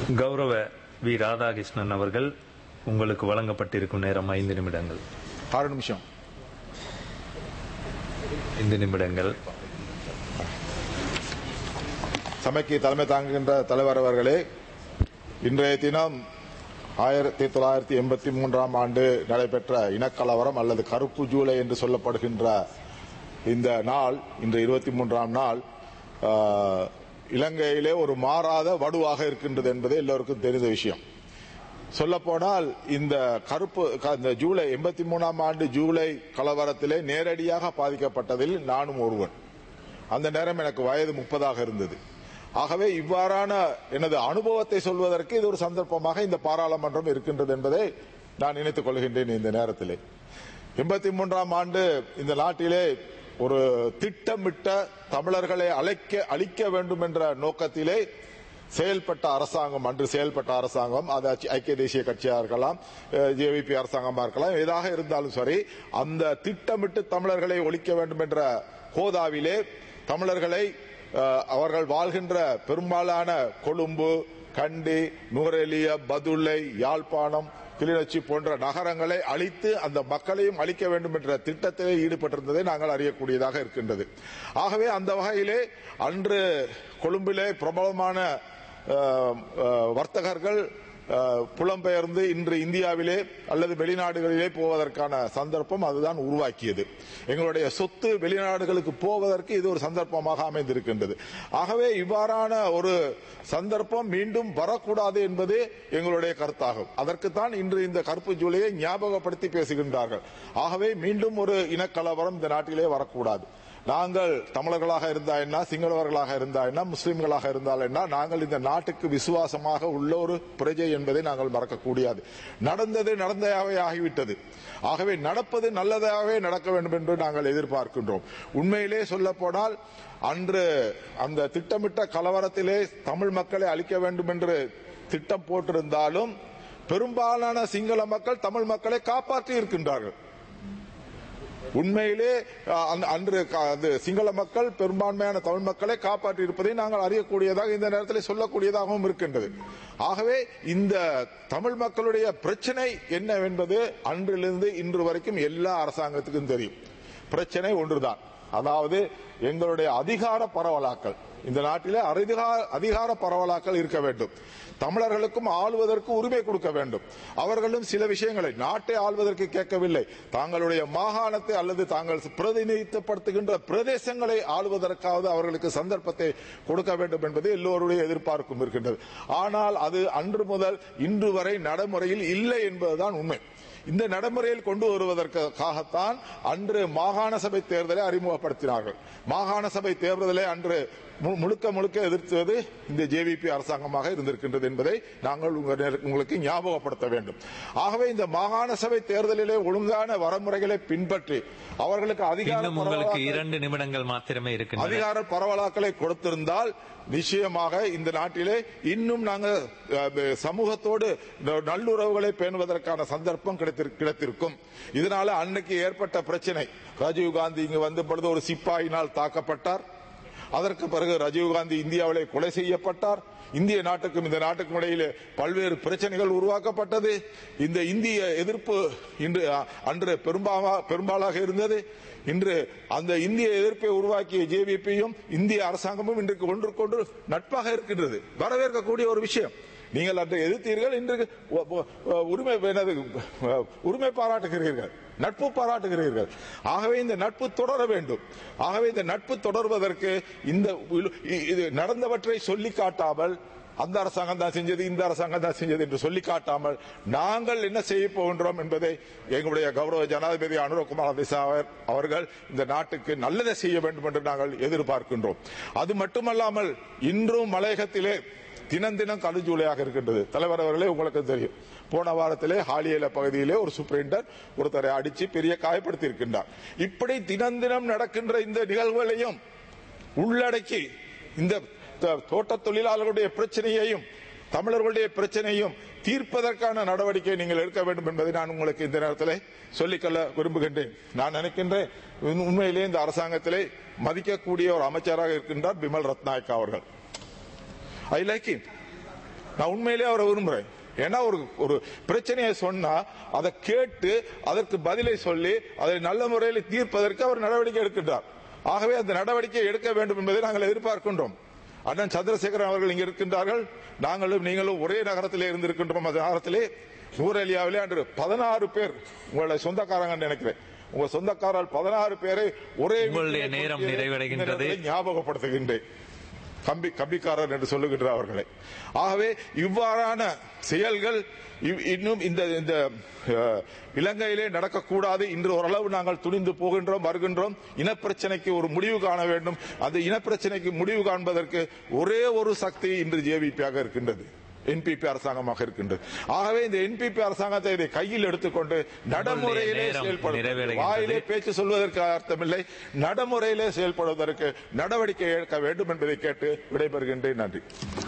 கௌரவ வி ராதாகிருஷ்ணன் அவர்கள் உங்களுக்கு வழங்கப்பட்டிருக்கும் நேரம் ஐந்து நிமிடங்கள் ஆறு நிமிஷம் ஐந்து நிமிடங்கள் சபைக்கு தலைமை தாங்குகின்ற தலைவர் அவர்களே இன்றைய தினம் ஆயிரத்தி தொள்ளாயிரத்தி எண்பத்தி மூன்றாம் ஆண்டு நடைபெற்ற இனக்கலவரம் அல்லது கருப்பு ஜூலை என்று சொல்லப்படுகின்ற இந்த நாள் இன்று இருபத்தி மூன்றாம் நாள் ஆஹ், இலங்கையிலே ஒரு மாறாத வடுவாக இருக்கின்றது என்பது எல்லோருக்கும் தெரிந்த விஷயம் சொல்லப்போனால் இந்த கருப்பு க- இந்த ஜூலை எண்பத்தி மூணாம் ஆண்டு ஜூலை கலவரத்திலே நேரடியாக பாதிக்கப்பட்டதில் நானும் ஒருவன் அந்த நேரம் எனக்கு வயது முப்பதாக இருந்தது ஆகவே இவ்வாறான எனது அனுபவத்தை சொல்வதற்கு இது ஒரு சந்தர்ப்பமாக இந்த பாராளுமன்றம் இருக்கின்றது என்பதை நான் நினைத்துக் கொள்கின்றேன் இந்த நேரத்திலே எண்பத்தி மூன்றாம் ஆண்டு இந்த நாட்டிலே ஒரு திட்டமிட்ட தமிழர்களை அழைக்க அழிக்க வேண்டும் என்ற நோக்கத்திலே செயல்பட்ட அரசாங்கம் அன்று செயல்பட்ட அரசாங்கம் அது ஐக்கிய- ஐக்கிய தேசிய கட்சியாக இருக்கலாம் ஜேவிபி அரசாங்கமா இருக்கலாம் எதாக இருந்தாலும் சரி அந்த திட்டமிட்டு தமிழர்களை ஒழிக்க வேண்டும் என்ற கோதாவிலே தமிழர்களை அஹ், அவர்கள் வாழ்கின்ற பெரும்பாலான கொழும்பு கண்டி நூரெலிய பதுளை யாழ்ப்பாணம் கிளிநொச்சி போன்ற நகரங்களை அழித்து அந்த மக்களையும் அழிக்க வேண்டும் என்ற திட்டத்திலே ஈடுபட்டிருந்ததை நாங்கள் அறியக்கூடியதாக இருக்கின்றது ஆகவே அந்த வகையிலே அன்று கொழும்பிலே பிரபலமான அஹ், அஹ், வர்த்தகர்கள் அஹ், புலம்பெயர்ந்து இன்று இந்தியாவிலே அல்லது வெளிநாடுகளிலே போவதற்கான சந்தர்ப்பம் அதுதான் உருவாக்கியது எங்களுடைய சொத்து வெளிநாடுகளுக்கு போவதற்கு இது ஒரு சந்தர்ப்பமாக அமைந்திருக்கின்றது ஆகவே இவ்வாறான ஒரு சந்தர்ப்பம் மீண்டும் வரக்கூடாது என்பது எங்களுடைய கருத்தாகும் அதற்குத்தான் இன்று இந்த கருப்பு ஜூலையை ஞாபகப்படுத்தி பேசுகின்றார்கள் ஆகவே மீண்டும் ஒரு இனக்கலவரம் இந்த நாட்டிலே வரக்கூடாது நாங்கள் தமிழர்களாக இருந்தா என்ன சிங்களவர்களாக இருந்தா என்ன முஸ்லிம்களாக இருந்தால் என்ன நாங்கள் இந்த நாட்டுக்கு விசுவாசமாக உள்ள ஒரு பிரஜை என்பதை நாங்கள் மறக்கக்கூடாது நடந்தது நடந்ததாகவே ஆகிவிட்டது ஆகவே நடப்பது நல்லதாகவே நடக்க வேண்டும் என்று நாங்கள் எதிர்பார்க்கின்றோம் உண்மையிலே சொல்ல போனால் அன்று அந்த திட்டமிட்ட கலவரத்திலே தமிழ் மக்களை அழிக்க வேண்டும் என்று திட்டம் போட்டிருந்தாலும் பெரும்பாலான சிங்கள மக்கள் தமிழ் மக்களை காப்பாற்றி இருக்கின்றார்கள் உண்மையிலே அஹ், அந்த- அன்று க- அது சிங்கள மக்கள் பெரும்பான்மையான தமிழ் மக்களை காப்பாற்றி இருப்பதை நாங்கள் அறியக்கூடியதாக இந்த நேரத்தில் சொல்லக்கூடியதாகவும் இருக்கின்றது ஆகவே இந்த தமிழ் மக்களுடைய பிரச்சனை என்னவென்பது அன்றிலிருந்து இன்று வரைக்கும் எல்லா அரசாங்கத்துக்கும் தெரியும் பிரச்சனை ஒன்றுதான் அதாவது எங்களுடைய அதிகார பரவலாக்கல் இந்த நாட்டிலே அதிகார அதிகார பரவலாக்கல் இருக்க வேண்டும் தமிழர்களுக்கும் ஆளுவதற்கு உரிமை கொடுக்க வேண்டும் அவர்களும் சில விஷயங்களை நாட்டை ஆள்வதற்கு கேட்கவில்லை தாங்களுடைய மாகாணத்தை அல்லது தாங்கள் பிரதிநிதித்துவப்படுத்துகின்ற பிரதேசங்களை ஆளுவதற்காவது அவர்களுக்கு சந்தர்ப்பத்தை கொடுக்க வேண்டும் என்பது எல்லோருடைய எதிர்பார்ப்பும் இருக்கின்றது ஆனால் அது அன்று முதல் இன்று வரை நடைமுறையில் இல்லை என்பதுதான் உண்மை இந்த நடைமுறையில் கொண்டு வருவதற்காகத்தான் அன்று மாகாண சபை தேர்தலை அறிமுகப்படுத்தினார்கள் மாகாண சபை தேர்தலை அன்று மு- முழுக்க முழுக்க எதிர்த்தது இந்த ஜேவிபி அரசாங்கமாக இருந்திருக்கின்றது என்பதை நாங்கள் உங்க நேர- உங்களுக்கு ஞாபகப்படுத்த வேண்டும் ஆகவே இந்த மாகாண சபை தேர்தலிலே ஒழுங்கான வரமுறைகளை பின்பற்றி அவர்களுக்கு அதிகார இன்னும் உங்களுக்கு பரவலாக்கல் இரண்டு நிமிடங்கள் மாத்திரமே இருக்கின்றன அதிகார பரவலாக்கலை கொடுத்திருந்தால் நிச்சயமாக இந்த நாட்டிலே இன்னும் நாங்கள் அஹ், சமூகத்தோடு ந- நல்லுறவுகளை பேணுவதற்கான சந்தர்ப்பம் கிடைத்திரு- கிடைத்திருக்கும் இதனால அன்னைக்கு ஏற்பட்ட பிரச்சனை ராஜீவ் காந்தி இங்கு வந்த பொழுது ஒரு சிப்பாயினால் தாக்கப்பட்டார் அதற்கு பிறகு ராஜீவ்காந்தி இந்தியாவிலே கொலை செய்யப்பட்டார் இந்திய நாட்டுக்கும் இந்த நாட்டுக்கும் இடையிலே பல்வேறு பிரச்சனைகள் உருவாக்கப்பட்டது இந்த இந்திய எதிர்ப்பு இன்று அ- அன்று பெரும்பாலா பெரும்பாலாக இருந்தது இன்று அந்த இந்திய எதிர்ப்பை உருவாக்கிய ஜேவிபியும் இந்திய அரசாங்கமும் இன்றைக்கு ஒன்றுக்கொன்று நட்பாக இருக்கின்றது வரவேற்கக்கூடிய ஒரு விஷயம் நீங்கள் அன்று எதிர்த்தீர்கள் இன்றைக்கு ஒ- ஒ- உரிமை என்னது உரிமை பாராட்டுகிறீர்கள் நட்பு பாராட்டுகிறீர்கள் ஆகவே இந்த நட்பு தொடர வேண்டும் ஆகவே இந்த நட்பு தொடர்வதற்கு இந்த இ- இது நடந்தவற்றை சொல்லி காட்டாமல் அந்த அரசாங்கம் தான் செஞ்சது இந்த அரசாங்கம் தான் செஞ்சது என்று சொல்லி காட்டாமல் நாங்கள் என்ன செய்ய போகின்றோம் என்பதை எங்களுடைய கௌரவ ஜனாதிபதி அனுரகுமார் திசாவர் அவர்கள் இந்த நாட்டுக்கு நல்லதை செய்ய வேண்டும் என்று நாங்கள் எதிர்பார்க்கின்றோம் அது மட்டுமல்லாமல் இன்றும் மலையகத்திலே தினம் தினம் கடுஞ்சூளையாக இருக்கின்றது தலைவர் அவர்களே உங்களுக்கு தெரியும் போன வாரத்திலே ஹாலியல பகுதியிலே ஒரு சூப்பரிண்டர் ஒருத்தரை அடிச்சு பெரிய காயப்படுத்தி இருக்கின்றார் இப்படி தினம் தினம் நடக்கின்ற இந்த நிகழ்வுகளையும் உள்ளடக்கி இந்த த- தோட்ட தொழிலாளர்களுடைய பிரச்சனையையும் தமிழர்களுடைய பிரச்சனையும் தீர்ப்பதற்கான நடவடிக்கை நீங்கள் எடுக்க வேண்டும் என்பதை நான் உங்களுக்கு இந்த நேரத்தில் சொல்லிக்கொள்ள விரும்புகின்றேன் நான் நினைக்கின்றேன் உண்- உண்மையிலே இந்த அரசாங்கத்திலே மதிக்கக்கூடிய ஒரு அமைச்சராக இருக்கின்றார் பிமல் ரத்நாயக்கா அவர்கள் ஐ லைக் him நான் உண்மையிலேயே அவரை விரும்புறேன் ஏன்னா ஒரு ஒரு பிரச்சனையை சொன்னா அதை கேட்டு அதற்கு பதிலை சொல்லி அதை நல்ல முறையில் தீர்ப்பதற்கு அவர் நடவடிக்கை எடுக்கின்றார் ஆகவே அந்த நடவடிக்கை எடுக்க வேண்டும் என்பதை நாங்கள் எதிர்பார்க்கின்றோம் அண்ணன் சந்திரசேகரன் அவர்கள் இங்க இருக்கின்றார்கள் நாங்களும் நீங்களும் ஒரே நகரத்திலே இருந்திருக்கின்றோம் அந்த நகரத்திலே நூரலியாவிலே அன்று பதினாறு பேர் உங்களுடைய சொந்தக்காரங்க நினைக்கிறேன் உங்க சொந்தக்காரர் பதினாறு பேரை ஒரே உங்களுடைய வீட்டிலே நேரம் கூட்டியதை நிறைவடைகின்றது. இந்த நேரத்தில் ஞாபகப்படுத்துகின்றேன் கம்பி கம்பிக்காரர் என்று சொல்லுகின்ற அவர்களை ஆகவே இவ்வாறான செயல்கள் இவ்- இன்னும் இந்த இந்த அஹ், இலங்கையிலே நடக்கக்கூடாது இன்று ஓரளவு நாங்கள் துணிந்து போகின்றோம் வருகின்றோம் இனப்பிரச்சனைக்கு ஒரு முடிவு காண வேண்டும் அந்த இனப்பிரச்சனைக்கு முடிவு காண்பதற்கு ஒரே ஒரு சக்தி இன்று ஜேவிபியாக இருக்கின்றது என்பிபி அரசாங்கமாக இருக்கின்றது ஆகவே இந்த என்பிபி அரசாங்கத்தை இதை கையில் எடுத்துக்கொண்டு நடைமுறையிலே நேரம் செயல்படும் நிறைவடைகின்றது. வாயிலே பேச்சு சொல்வதற்கு அர்த்தமில்லை நடைமுறையிலே செயல்படுவதற்கு நடவடிக்கை எடுக்க வேண்டும் என்பதை கேட்டு விடைபெறுகின்றேன் நன்றி